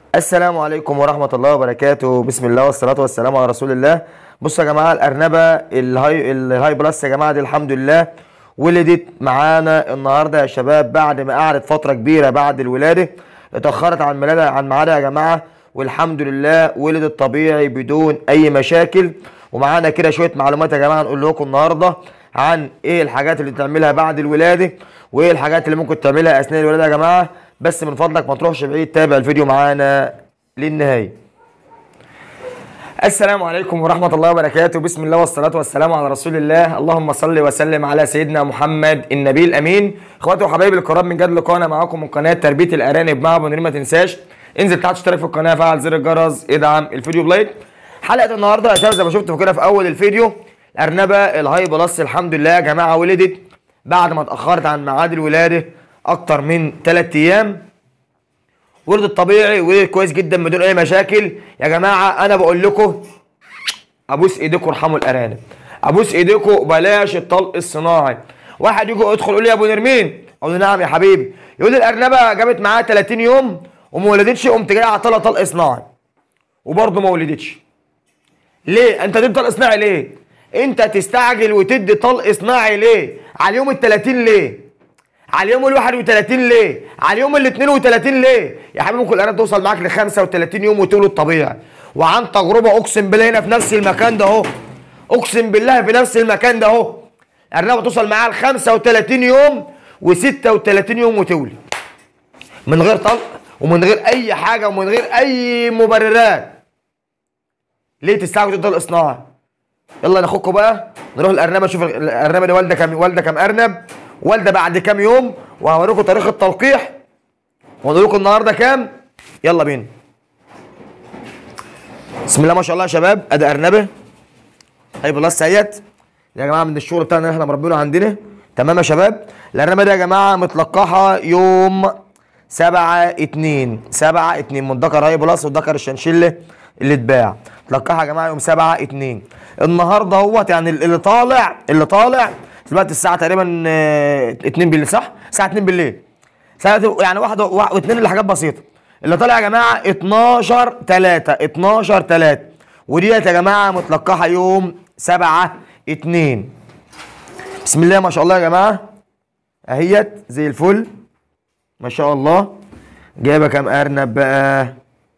السلام عليكم ورحمة الله وبركاته بسم الله والصلاة والسلام على رسول الله بصوا يا جماعة الأرنبة الهاي الهاي بلس يا جماعة دي الحمد لله ولدت معانا النهاردة يا شباب بعد ما قعدت فترة كبيرة بعد الولادة اتأخرت عن ميلادها عن ميعادها يا جماعة والحمد لله ولدت طبيعي بدون أي مشاكل ومعانا كده شوية معلومات يا جماعة نقول لكم النهاردة عن ايه الحاجات اللي تعملها بعد الولادة وايه الحاجات اللي ممكن تعملها أثناء الولادة يا جماعة بس من فضلك ما تروحش بعيد تابع الفيديو معانا للنهاية السلام عليكم ورحمة الله وبركاته بسم الله والصلاة والسلام على رسول الله اللهم صل وسلم على سيدنا محمد النبي الأمين اخواتي وحبايبي الكرام من جد لقانا معاكم من قناة تربية الأرانب مع ابو نريم ما تنساش انزل تحت اشترك في القناة فعل زر الجرس ادعم الفيديو بلايك حلقة النهاردة يا شباب زي ما شفتوا كده في أول الفيديو الأرنبة الهاي بلس الحمد لله يا جماعة ولدت بعد ما اتأخرت عن ميعاد الولادة أكتر من 3 أيام ولدت طبيعي ولدت كويس جدا بدون اي مشاكل يا جماعه انا بقول لكم ابوس ايديكم ارحموا الارانب ابوس ايديكم بلاش الطلق الصناعي واحد يجي يدخل يقول لي يا ابو نرمين اقول له نعم يا حبيبي يقول لي الارنبه جابت معاها 30 يوم وما ولدتش قمت جاي عطلها طلق صناعي وبرضه ما ولدتش ليه انت تدي طلق صناعي ليه انت تستعجل وتدي طلق صناعي ليه على اليوم ال 30 ليه على اليوم ال 31 ليه؟ على اليوم ال 32 ليه؟ يا حبيبي ممكن الارنب توصل معاك ل 35 يوم وتولد طبيعي وعن تجربه اقسم بالله هنا في نفس المكان ده اهو اقسم بالله في نفس المكان ده اهو الارنبه توصل معاها ل 35 يوم و36 يوم وتولد من غير طلق ومن غير اي حاجه ومن غير اي مبررات ليه تستعجل تدي الاصناعي؟ يلا ناخدكم بقى نروح الارنبه نشوف الارنبه دي والده كام والده كام ارنب والده بعد كام يوم وهوريكم تاريخ التلقيح واقول لكم النهارده كام يلا بينا بسم الله ما شاء الله يا شباب ادي ارنبه هاي بلس سيد يا جماعه من الشغل بتاعنا اللي احنا مربينه عندنا تمام يا شباب الارنبه دي يا جماعه متلقحه يوم 7 2 7 2 من ذكر هاي بلس والذكر الشنشله اللي اتباع تلقحها يا جماعه يوم 7 2 النهارده اهوت يعني اللي طالع اللي طالع دلوقتي الساعة تقريبا 2 بالليل صح؟ الساعة 2 بالليل. ساعة يعني واحدة واثنين اللي حاجات بسيطة. اللي طالع يا جماعة 12 3 12 3 وديت يا جماعة متلقحة يوم 7 2 بسم الله ما شاء الله يا جماعة اهيت زي الفل ما شاء الله جايبة كام أرنب بقى؟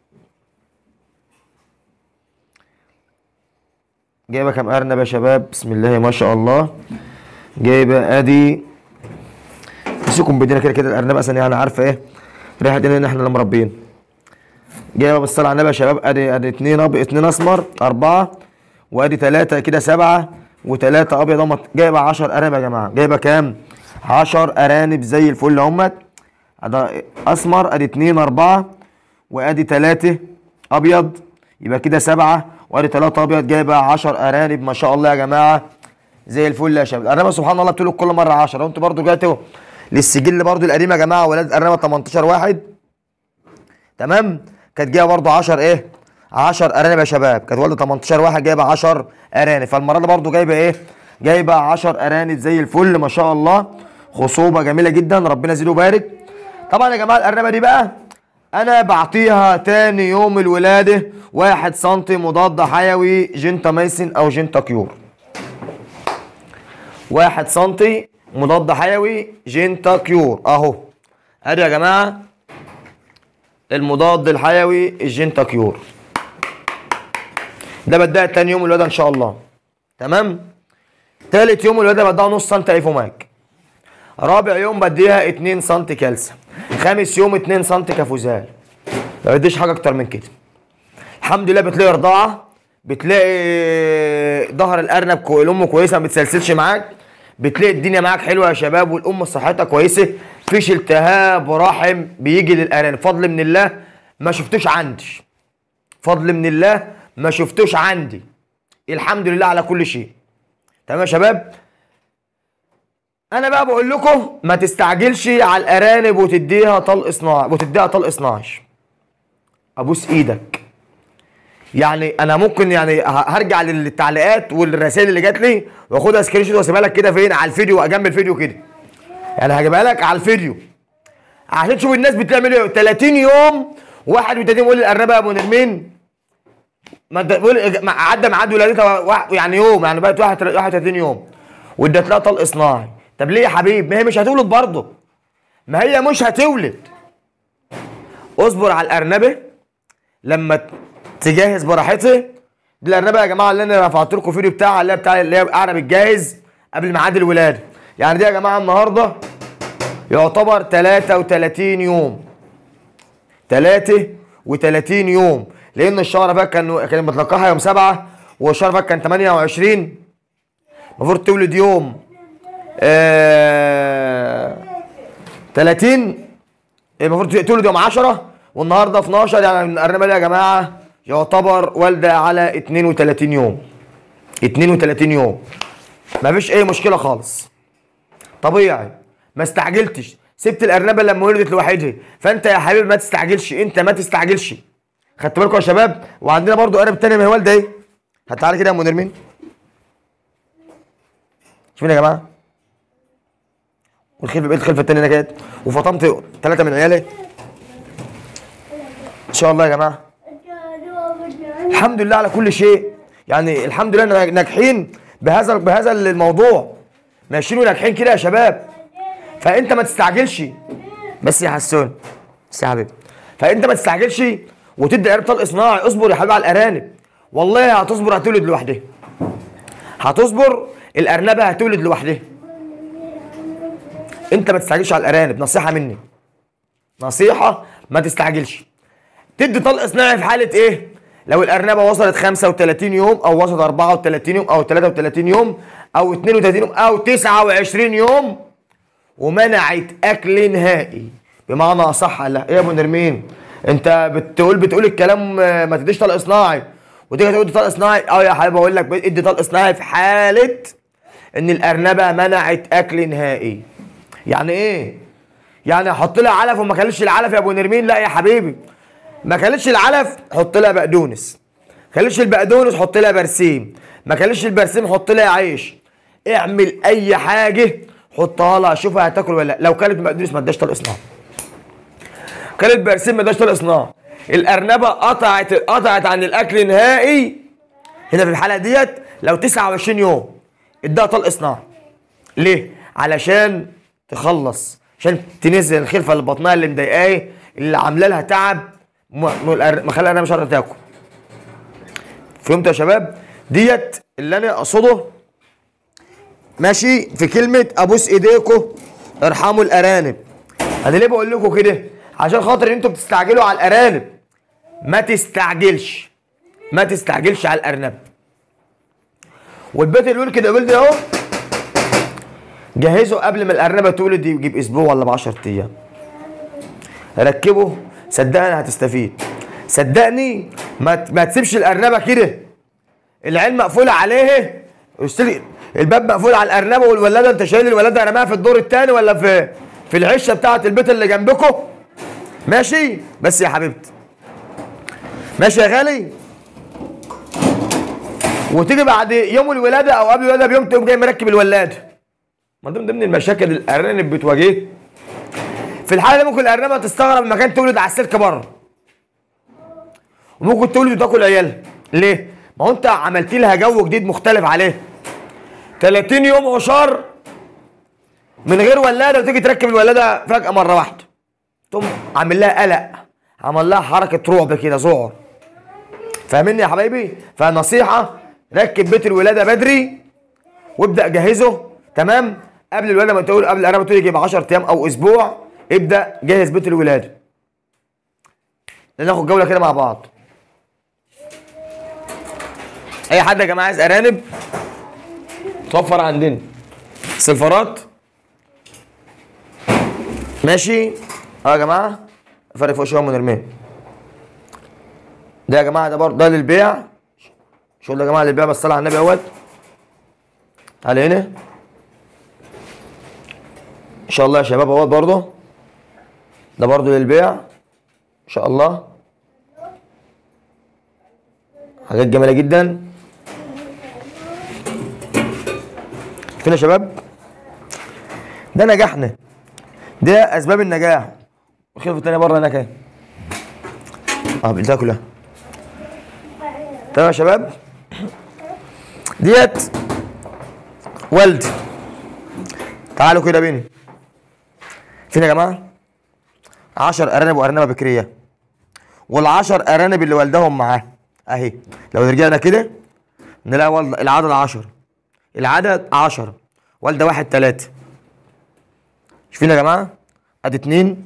جايبة كام أرنب يا شباب؟ بسم الله ما شاء الله جايبه ادي امسكم بايدينا كده كده الارنب اصلا يعني عارفه ايه ريحه ان احنا اللي مربيين جايبه بالصلاه على النبي يا شباب ادي ادي اثنين ابيض اثنين اسمر اربعه وادي ثلاثه كده سبعه وثلاثه ابيض هم جايبه 10 ارانب يا جماعه جايبه كام 10 ارانب زي الفل اهمت ادي اسمر ادي اثنين اربعه وادي ثلاثه ابيض يبقى كده سبعه وادي ثلاثه ابيض جايبه 10 ارانب ما شاء الله يا جماعه زي الفل يا شباب الارنبه سبحان الله بتقول كل مره 10 وانتوا برضو جاتوا للسجل برضو القديم يا جماعه ولاد ارنبه 18 واحد تمام كانت جايه برضو 10 ايه 10 ارانب يا شباب كانت والده 18 واحد جايبه 10 ارانب فالمره دي برضو جايبه ايه جايبه 10 ارانب زي الفل ما شاء الله خصوبه جميله جدا ربنا يزيده ويبارك طبعا يا جماعه الارنبه دي بقى انا بعطيها تاني يوم الولاده 1 سم مضاد حيوي جنتاميسين او جنتا كيور واحد سنتي مضاد حيوي جينتا كيور اهو ادي يا جماعه المضاد الحيوي الجينتا كيور ده بديها تاني يوم الولاده ان شاء الله تمام تالت يوم الولاده بديها نص سنتي ايفوماك رابع يوم بديها 2 سم كالسيوم خامس يوم 2 سم كافوزال ما بديش حاجه اكتر من كده الحمد لله بتلاقي رضاعه بتلاقي ظهر الارنب كو... الام كويسه ما بتسلسلش معاك بتلاقي الدنيا معاك حلوه يا شباب والام صحتها كويسه فيش التهاب رحم بيجي للارانب فضل من الله ما شفتوش عندي فضل من الله ما شفتوش عندي الحمد لله على كل شيء تمام يا شباب انا بقى بقول لكم ما تستعجلش على الارانب وتديها طلق صناعي وتديها طلق صناعي ابوس ايدك يعني انا ممكن يعني هرجع للتعليقات والرسائل اللي جات لي واخدها سكرين شوت واسيبها لك كده فين على الفيديو جنب الفيديو كده يعني هجيبها لك على الفيديو عشان تشوف الناس بتعمل ايه 30 يوم 31 بقول للارنبه يا ابو نرمين ما د- بقول ما- عدى ميعاد ولادتها وا- يعني يوم يعني بقت 31 يوم وادت لها طلق صناعي طب ليه يا حبيب ما هي مش هتولد برضه ما هي مش هتولد اصبر على الارنبه لما ت- تجهز براحتها دي الارنبه يا جماعه اللي انا رفعت لكم فيديو بتاعها اللي هي بتاع اللي هي قاعده بتجهز قبل ميعاد الولاده يعني دي يا جماعه النهارده يعتبر 33 يوم 33 يوم لان الشهر فات كان كان متلقاها يوم 7 والشهر فات كان 28 المفروض تولد يوم آه 30 المفروض تولد يوم 10 والنهارده 12 يعني الارنبه دي يا جماعه يعتبر والده على 32 يوم 32 يوم مفيش اي مشكله خالص طبيعي ما استعجلتش سبت الارنبه لما ولدت لوحدها فانت يا حبيبي ما تستعجلش انت ما تستعجلش خدت بالكم يا شباب وعندنا برضو ارنب تاني ما هي والده ايه هتعالى كده يا ام نرمين شوفين يا جماعه والخلفه بقيت الخلفه التانيه هنا كده وفطمت ثلاثه من عيالي ان شاء الله يا جماعه الحمد لله على كل شيء يعني الحمد لله إننا ناجحين بهذا بهذا الموضوع ماشيين وناجحين كده يا شباب فانت ما تستعجلش بس يا حسون بس يا حبيبي فانت ما تستعجلش وتدي قرب طلق صناعي اصبر يا حبيبي على الارانب والله هتصبر هتولد لوحدها هتصبر الارنبه هتولد لوحدها انت ما تستعجلش على الارانب نصيحه مني نصيحه ما تستعجلش تدي طلق صناعي في حاله ايه لو الارنبه وصلت 35 يوم او وصلت 34 يوم او 33 يوم او 32 يوم او 29 يوم ومنعت اكل نهائي بمعنى اصح لا ايه يا ابو نرمين انت بتقول بتقول الكلام آه، ما تديش طلق صناعي وتيجي تقول طلق صناعي اه يا حبيبي اقول لك ادي طلق صناعي في حاله ان الارنبه منعت اكل نهائي يعني ايه يعني احط لها علف وما كلتش العلف يا ابو نرمين لا يا حبيبي ما كلتش العلف حط لها بقدونس كلتش البقدونس حط لها برسيم ما كلتش البرسيم حط لها عيش اعمل اي حاجه حطها لها شوفها هتاكل ولا لا لو كلت بقدونس ما اداش طلق صناعي كلت برسيم ما اداش طلق صناعي الارنبه قطعت قطعت عن الاكل نهائي هنا في الحاله ديت لو 29 يوم اداها طلق صناعي ليه؟ علشان تخلص عشان تنزل الخلفه اللي بطنها اللي مضايقاه اللي عامله لها تعب م- م- الأر- مخليها انا مش قادره تاكل. فهمتوا يا شباب؟ ديت اللي انا اقصده ماشي في كلمه ابوس ايديكم ارحموا الارانب. انا ليه بقول لكم كده؟ عشان خاطر انتوا بتستعجلوا على الارانب. ما تستعجلش. ما تستعجلش على الارنب. والبيت اللي يقول كده ولد اهو جهزه قبل ما الارنبه تولد يجيب اسبوع ولا ب 10 ايام ركبه صدقني هتستفيد صدقني ما ت- ما تسيبش الارنبه كده العين مقفوله عليه اشتري الباب مقفول على الارنبه والولاده انت شايل الولاده رماها في الدور الثاني ولا في في العشه بتاعه البيت اللي جنبكم ماشي بس يا حبيبتي ماشي يا غالي وتيجي بعد يوم الولاده او قبل الولاده بيوم تقوم جاي مركب الولاده ما ضمن ضمن المشاكل الارانب بتواجهها في الحاله دي ممكن الارنبه تستغرب مكان تولد على السلك بره وممكن تولد وتاكل عيالها ليه؟ ما هو انت عملت لها جو جديد مختلف عليها 30 يوم عشار من غير ولاده وتيجي تركب الولاده فجاه مره واحده تقوم عامل لها قلق عمل لها حركه رعب كده ذعر فاهمني يا حبايبي فنصيحه ركب بيت الولاده بدري وابدا جهزه تمام قبل الولاده ما تقول قبل القرابه تقول يجيب 10 ايام او اسبوع ابدا جهز بيت الولاده ناخد جوله كده مع بعض اي حد يا جماعه عايز ارانب توفر عندنا سلفرات ماشي اه يا جماعه فرق فوق شويه من ارميه ده يا جماعه ده برضه ده للبيع شو ده يا جماعه للبيع بس صلى على النبي اهوت على هنا ان شاء الله يا شباب اهوت برضه ده برضه للبيع ان شاء الله حاجات جميله جدا فين يا شباب ده نجاحنا ده اسباب النجاح الخلفه التانيه بره هناك اهي اه بقلتها كلها تمام يا شباب ديت والدي تعالوا كده بيني فين يا جماعه 10 ارانب وارنبه بكريه والعشر ارانب اللي والدهم معاه اهي لو رجعنا كده نلاقي والد العدد 10 العدد 10 والده واحد تلاتة شايفين يا جماعه ادي اتنين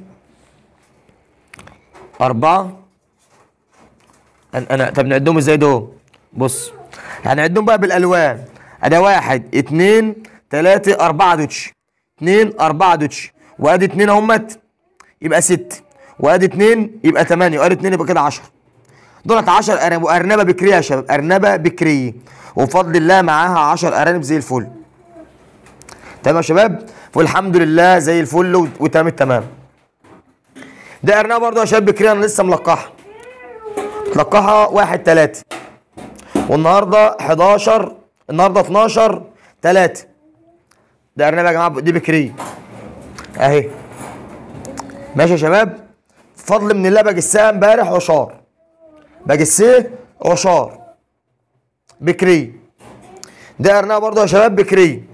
أربعة أنا, أنا طب نعدهم ازاي دول؟ بص هنعدهم بقى بالألوان أدا واحد اتنين تلاتة أربعة دوتش اتنين أربعة دوتش وأدي اتنين أهمت يبقى ست وأدي اتنين يبقى تمانية وأدي اتنين يبقى كده عشرة دولت 10 أرانب وأرنبة بكرية يا شباب أرنبة بكرية وبفضل الله معاها 10 أرانب زي الفل تمام يا شباب والحمد لله زي الفل و- وتمام التمام ده أرنبة برضه يا شباب بكرية أنا لسه ملقحها ملقحها واحد تلاتة والنهارده 11 النهارده 12 3 ده أرنبة يا جماعة دي بكرية أهي ماشي يا شباب فضل من الله بجسها امبارح عشار بجسيه عشار بكري ده ارنبه برضه يا شباب بكري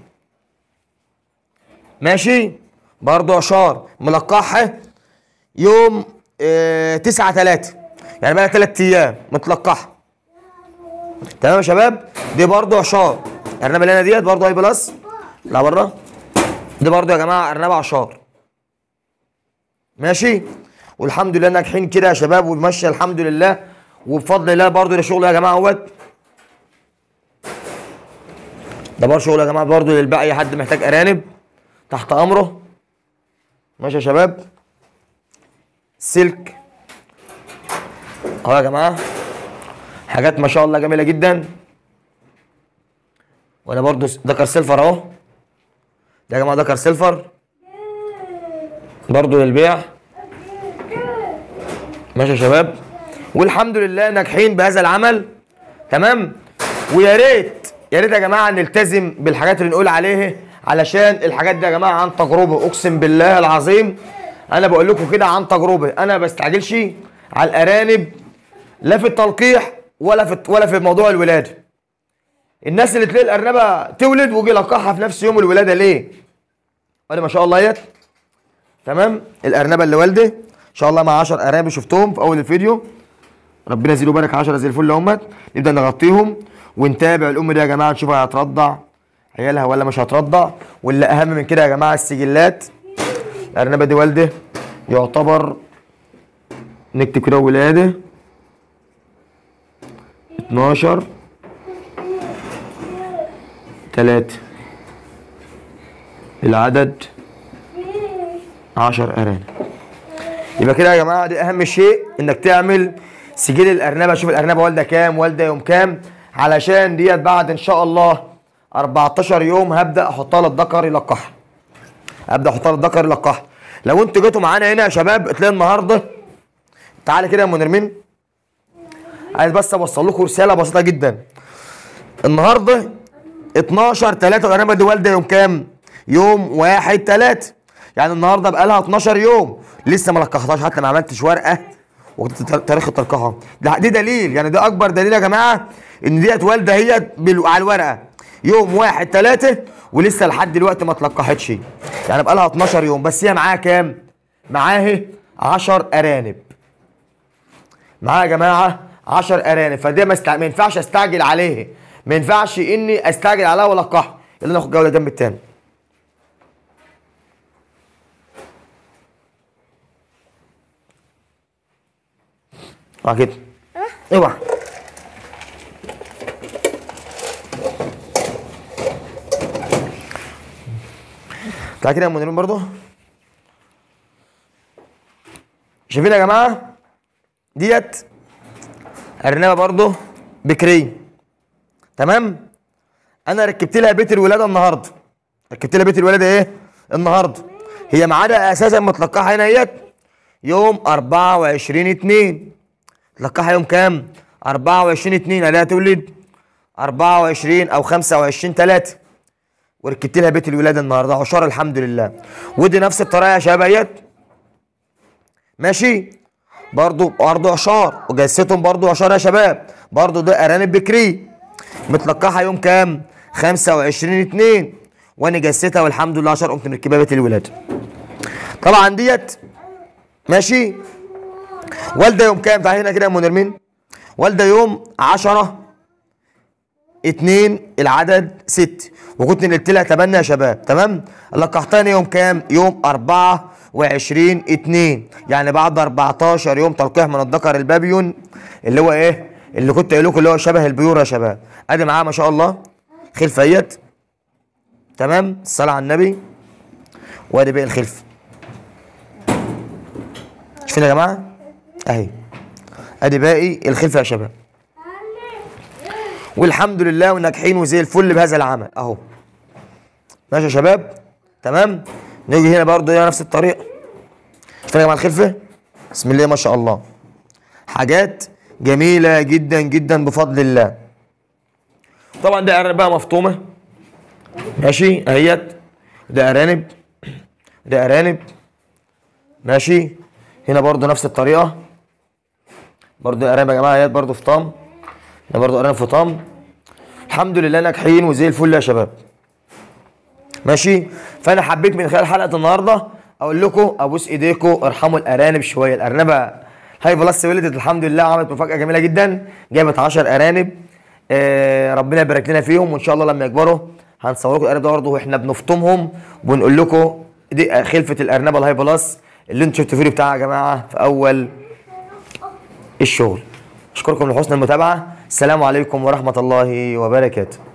ماشي برضه عشار ملقحها يوم اه تسعة تلاتة يعني بقى تلات ايام متلقحها تمام يا شباب دي برضه عشار الارنبه اللي هنا ديت برضه اي بلس لا بره دي برضه يا جماعه ارنبه عشار ماشي والحمد لله ناجحين كده يا شباب والمشي الحمد لله وبفضل الله برضه ده شغل يا جماعه اهوت ده برضه شغل يا جماعه برضه للباقي اي حد محتاج ارانب تحت امره ماشي يا شباب سلك اهو يا جماعه حاجات ما شاء الله جميله جدا وانا برضه ذكر سيلفر اهو ده يا جماعه ذكر سيلفر برضه للبيع ماشي يا شباب والحمد لله ناجحين بهذا العمل تمام ويا ريت يا ريت يا جماعه نلتزم بالحاجات اللي نقول عليها علشان الحاجات دي يا جماعه عن تجربه اقسم بالله العظيم انا بقول لكم كده عن تجربه انا ما بستعجلش على الارانب لا في التلقيح ولا في ولا في موضوع الولاده الناس اللي تلاقي الارنبه تولد ويجي يلقحها في نفس يوم الولاده ليه؟ ولا ما شاء الله يت تمام الارنبه اللي والده ان شاء الله مع 10 ارانب شفتهم في اول الفيديو ربنا يزيد ويبارك 10 زي الفل اهمت نبدا نغطيهم ونتابع الام دي يا جماعه نشوف هترضع عيالها ولا مش هترضع واللي اهم من كده يا جماعه السجلات الارنبه دي والده يعتبر نكتب كده ولاده 12 3 العدد 10 ارانب يبقى كده يا جماعه دي اهم شيء انك تعمل سجل الارنبه شوف الارنبه والده كام والده يوم كام علشان ديت بعد ان شاء الله 14 يوم هبدا احطها للذكر يلقحها ابدا احطها للذكر يلقحها لو انتوا جيتوا معانا هنا يا شباب تلاقي النهارده تعالى كده يا منرمين عايز بس اوصل لكم رساله بسيطه جدا النهارده 12 3 الارنبه دي والده يوم كام؟ يوم 1 3 يعني النهارده بقى لها 12 يوم لسه ما لقحتهاش حتى ما عملتش ورقه وكتبت تاريخ التلقيحها ده دي دليل يعني ده اكبر دليل يا جماعه ان ديت والده هي بال- على الورقه يوم 1 3 ولسه لحد دلوقتي ما اتلقحتش يعني بقى لها 12 يوم بس هي معاها كام؟ معاها 10 ارانب معايا يا جماعه 10 ارانب فدي ما, استع... ما ينفعش استعجل عليه ما ينفعش اني استعجل عليها والقحها يلا ناخد جوله جنب التاني اه كده اوعى تعالى كده يا منيرين برضو شايفين يا جماعه ديت ارنبه برضو بكري تمام انا ركبت لها بيت الولاده النهارده ركبت لها بيت الولاده ايه النهارده هي ميعادها اساسا متلقحه هنا اهيت يوم 24 2 تلقحها يوم كام 24 2 عليها تولد 24 او 25 3 وركبت لها بيت الولاده النهارده عشار الحمد لله ودي نفس الطريقه يا شباب اهيت ماشي برضو برضو عشار وجثتهم برضو عشار يا شباب برضو ده ارانب بكري متلقحه يوم كام 25 2 وانا جثتها والحمد لله عشر قمت مركبها بيت الولاده طبعا ديت ماشي والده يوم كام تعالى هنا كده يا ام نرمين والده يوم 10 اتنين العدد ست وكنت نقلت لها تبنى يا شباب تمام لقحتني يوم كام يوم أربعة وعشرين اتنين يعني بعد 14 يوم تلقيح من الذكر البابيون اللي هو ايه اللي كنت قايل لكم اللي هو شبه البيور يا شباب ادي معاه ما شاء الله خلفه اهيت تمام الصلاه على النبي وادي باقي الخلف شايفين يا جماعه اهي ادي باقي الخلفه يا شباب والحمد لله وناجحين وزي الفل بهذا العمل اهو ماشي يا شباب تمام نيجي هنا برضه هنا نفس الطريقه شايفين يا جماعه الخلفه بسم الله ما شاء الله حاجات جميله جدا جدا بفضل الله طبعا ده ارانب بقى مفطومه ماشي اهيت ده ارانب ده ارانب ماشي هنا برضه نفس الطريقه برضه ارانب يا جماعه اهيت برضه فطام ده برضه ارانب فطام الحمد لله ناجحين وزي الفل يا شباب ماشي فانا حبيت من خلال حلقه النهارده اقول لكم ابوس ايديكم ارحموا الارانب شويه الارنبه هاي بلس ولدت الحمد لله عملت مفاجاه جميله جدا جابت 10 ارانب آه ربنا يبارك لنا فيهم وان شاء الله لما يكبروا هنصور لكم الارانب ده برضه واحنا بنفطمهم وبنقول لكم دي خلفه الارنبه الهاي بلس اللي انتوا شفتوا الفيديو بتاعها يا جماعه في اول الشغل اشكركم لحسن المتابعه السلام عليكم ورحمه الله وبركاته